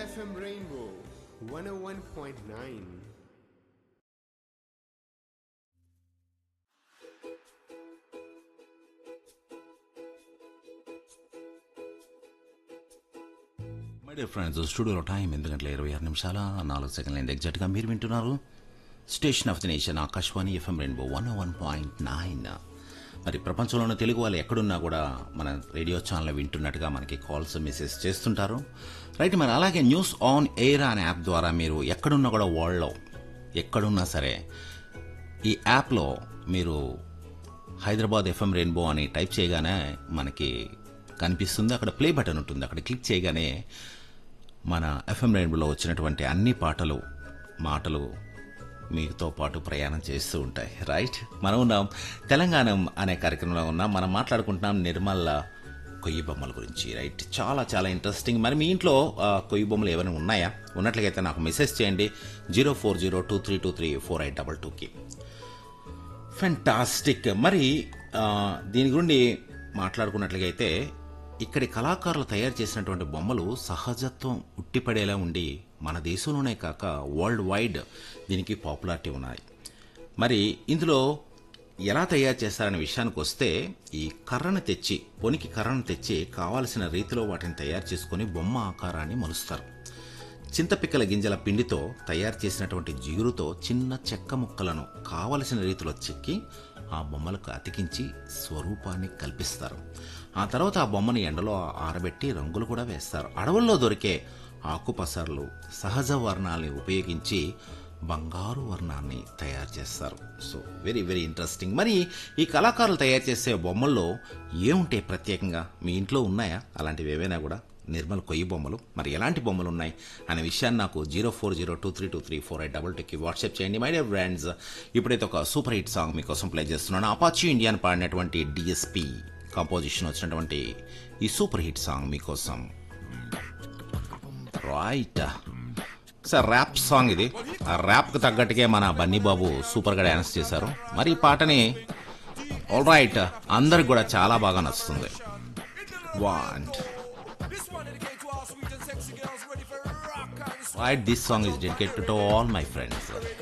FM Rainbow 101.9. My dear friends స్టూడియోలో time ఎనిమిది గంటల ఇరవై ఆరు నిమిషాల నాలుగు సెకండ్ల అయింది ఎగ్జాక్ట్గా మీరు వింటున్నారు station of the nation Akashvani FM rainbow one one point nine మరి ప్రపంచంలోని తెలుగు వాళ్ళు ఎక్కడున్నా కూడా మన రేడియో ఛానల్ వింటున్నట్టుగా మనకి కాల్స్ మెసేజ్ చేస్తుంటారు రైట్ మరి అలాగే న్యూస్ ఆన్ ఎయిర్ అనే యాప్ ద్వారా మీరు ఎక్కడున్నా కూడా వరల్డ్లో ఎక్కడున్నా సరే ఈ యాప్లో మీరు హైదరాబాద్ ఎఫ్ఎం రెయిన్బో అని టైప్ చేయగానే మనకి కనిపిస్తుంది అక్కడ ప్లే బటన్ ఉంటుంది అక్కడ క్లిక్ చేయగానే మన ఎఫ్ఎం రెయిన్బోలో వచ్చినటువంటి అన్ని పాటలు మాటలు మీతో పాటు ప్రయాణం చేస్తూ ఉంటాయి రైట్ మనం ఉన్నాం తెలంగాణం అనే కార్యక్రమంలో ఉన్నాం మనం మాట్లాడుకుంటున్నాం నిర్మల్ కొయ్యి బొమ్మల గురించి రైట్ చాలా చాలా ఇంట్రెస్టింగ్ మరి మీ ఇంట్లో ఆ, కొయ్యి బొమ్మలు ఏమైనా ఉన్నాయా ఉన్నట్లయితే నాకు మెసేజ్ చేయండి zero four zero two three two three four eight double టూకి ఫెంటాస్టిక్ మరి ఆ, దీని గురించి మాట్లాడుకున్నట్లయితే ఇక్కడి కళాకారులు తయారు చేసినటువంటి బొమ్మలు సహజత్వం ఉట్టిపడేలా ఉండి మన దేశంలోనే కాక వరల్డ్ వైడ్ దీనికి పాపులారిటీ ఉన్నాయి మరి ఇందులో ఎలా తయారు చేస్తారనే విషయానికి వస్తే ఈ కర్రను తెచ్చి పొనికి కర్రను తెచ్చి కావాల్సిన రీతిలో వాటిని తయారు చేసుకొని బొమ్మ ఆకారాన్ని మలుస్తారు చింతపిక్కల గింజల పిండితో తయారు చేసినటువంటి జిగురుతో చిన్న చెక్క ముక్కలను కావలసిన రీతిలో చెక్కి ఆ బొమ్మలకు అతికించి స్వరూపాన్ని కల్పిస్తారు ఆ తర్వాత ఆ బొమ్మని ఎండలో ఆరబెట్టి రంగులు కూడా వేస్తారు అడవుల్లో దొరికే ఆకుపసర్లు సహజ వర్ణాలని ఉపయోగించి బంగారు వర్ణాన్ని తయారు చేస్తారు సో వెరీ వెరీ ఇంట్రెస్టింగ్ మరి ఈ కళాకారులు తయారు చేసే బొమ్మల్లో ఏముంటాయి ప్రత్యేకంగా మీ ఇంట్లో ఉన్నాయా అలాంటివి ఏవైనా కూడా నిర్మల్ కొయ్యి బొమ్మలు మరి ఎలాంటి బొమ్మలు ఉన్నాయి అనే విషయాన్ని నాకు zero four zero two three two three four eight double టూకి వాట్సాప్ చేయండి మై డియర్ ఫ్రెండ్స్ ఇప్పుడైతే ఒక సూపర్ హిట్ సాంగ్ మీకోసం ప్లే చేస్తున్నాను అపాచీ ఇండియాని పాడినటువంటి డిఎస్పి కంపోజిషన్ వచ్చినటువంటి ఈ సూపర్ హిట్ సాంగ్ మీకోసం రైట్ సార్ ర్యాప్ సాంగ్ ఇది ఆ ర్యాప్కి తగ్గట్టుగా మన బన్నీ బాబు సూపర్గా డ్యాన్స్ చేశారు మరి ఈ పాటని ఆల్ రైట్ అందరికి కూడా చాలా బాగా నచ్చుతుంది want Right, this song is dedicated to all my friends.